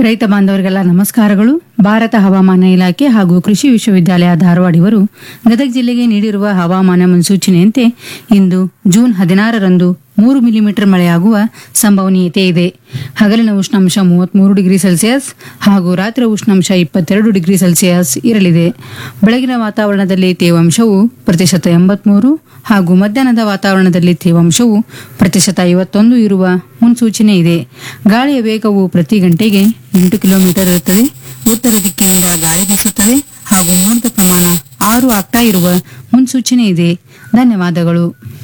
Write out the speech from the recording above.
ರೈತ ಬಾಂಧವರಿಗೆಲ್ಲ ನಮಸ್ಕಾರಗಳು ಭಾರತ ಹವಾಮಾನ ಇಲಾಖೆ ಹಾಗೂ ಕೃಷಿ ವಿಶ್ವವಿದ್ಯಾಲಯ ಧಾರವಾಡ ಇವರು ಗದಗ ಜಿಲ್ಲೆಗೆ ನೀಡಿರುವ ಹವಾಮಾನ ಮುನ್ಸೂಚನೆಯಂತೆ ಇಂದು ಜೂನ್ ಹದಿನಾರರಂದು ಮೂರು ಮಿಲಿಮೀಟರ್ ಮಳೆಯಾಗುವ ಸಂಭವನೀಯತೆ ಇದೆ ಹಗಲಿನ ಉಷ್ಣಾಂಶ ಮೂವತ್ಮೂರು ಡಿಗ್ರಿ ಸೆಲ್ಸಿಯಸ್ ಹಾಗೂ ರಾತ್ರಿ ಉಷ್ಣಾಂಶ ಇಪ್ಪತ್ತೆರಡು ಡಿಗ್ರಿ ಸೆಲ್ಸಿಯಸ್ ಇರಲಿದೆ ಬೆಳಗಿನ ವಾತಾವರಣದಲ್ಲಿ ತೇವಾಂಶವು ಪ್ರತಿಶತ ಎಂಬತ್ಮೂರು ಹಾಗೂ ಮಧ್ಯಾಹ್ನದ ವಾತಾವರಣದಲ್ಲಿ ತೇವಾಂಶವು ಪ್ರತಿಶತ ಐವತ್ತೊಂದು ಇರುವ ಮುನ್ಸೂಚನೆ ಇದೆ ಗಾಳಿಯ ವೇಗವು ಪ್ರತಿ ಗಂಟೆಗೆ ಎಂಟು ಕಿಲೋಮೀಟರ್ ಇರುತ್ತದೆ ಉತ್ತರ ದಿಕ್ಕಿನಿಂದ ಗಾಳಿ ಬೀಸುತ್ತದೆ ಹಾಗೂ ಮೋಡದ ಪ್ರಮಾಣ ಆರು ಆಗ್ತಾ ಇರುವ ಮುನ್ಸೂಚನೆ ಇದೆ ಧನ್ಯವಾದಗಳು